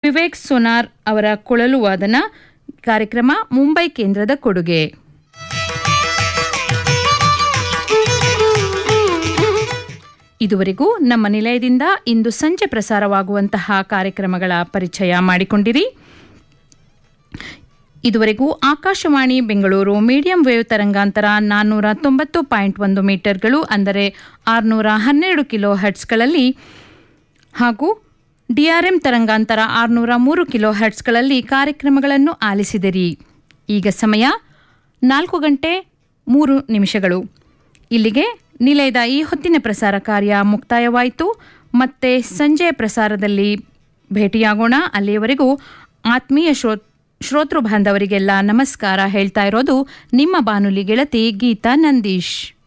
Vivek sonar ಅವರ ಕೊಳಲು ವಾದನ ಕಾರ್ಯಕ್ರಮ ಮುಂಬೈ ಕೇಂದ್ರದ ಕೊಡುಗೆ ಇದುವರೆಗೂ ನಮ್ಮ ನಿಲಯದಿಂದ ಇಂದು ಸಂಜೆ ಪ್ರಸಾರವಾಗುವಂತಹ ಕಾರ್ಯಕ್ರಮಗಳ ಪರಿಚಯ ಮಾಡಿಕೊಂಡಿರಿ ಇದುವರೆಗೂ ಆಕಾಶವಾಣಿ ಬೆಂಗಳೂರು ಮೀಡಿಯಂ ವೇವ್ ತರಂಗಾಂತರ ನಾನ್ನೂರ ತೊಂಬತ್ತು ಪಾಯಿಂಟ್ ಒಂದು ಮೀಟರ್ಗಳು ಅಂದರೆ ಆರುನೂರ ಹನ್ನೆರಡು ಕಿಲೋ ಹರ್ಟ್ಸ್ಗಳಲ್ಲಿ ಹಾಗೂ ಡಿಆರ್ಎಂ ತರಂಗಾಂತರ ಆರುನೂರ ಮೂರು ಕಿಲೋ ಹರ್ಟ್ಸ್ಗಳಲ್ಲಿ ಕಾರ್ಯಕ್ರಮಗಳನ್ನು ಆಲಿಸಿದಿರಿ ಈಗ ಸಮಯ ನಾಲ್ಕು ಗಂಟೆ ಮೂರು ನಿಮಿಷಗಳು ಇಲ್ಲಿಗೆ ನಿಲಯದ ಈ ಹೊತ್ತಿನ ಪ್ರಸಾರ ಕಾರ್ಯ ಮುಕ್ತಾಯವಾಯಿತು ಮತ್ತೆ ಸಂಜೆಯ ಪ್ರಸಾರದಲ್ಲಿ ಭೇಟಿಯಾಗೋಣ ಅಲ್ಲಿಯವರೆಗೂ ಆತ್ಮೀಯ ಶ್ರೋ ಶ್ರೋತೃ ಬಾಂಧವರಿಗೆಲ್ಲ ನಮಸ್ಕಾರ ಹೇಳ್ತಾ ಇರೋದು ನಿಮ್ಮ ಬಾನುಲಿ ಗೆಳತಿ ಗೀತಾ ನಂದೀಶ್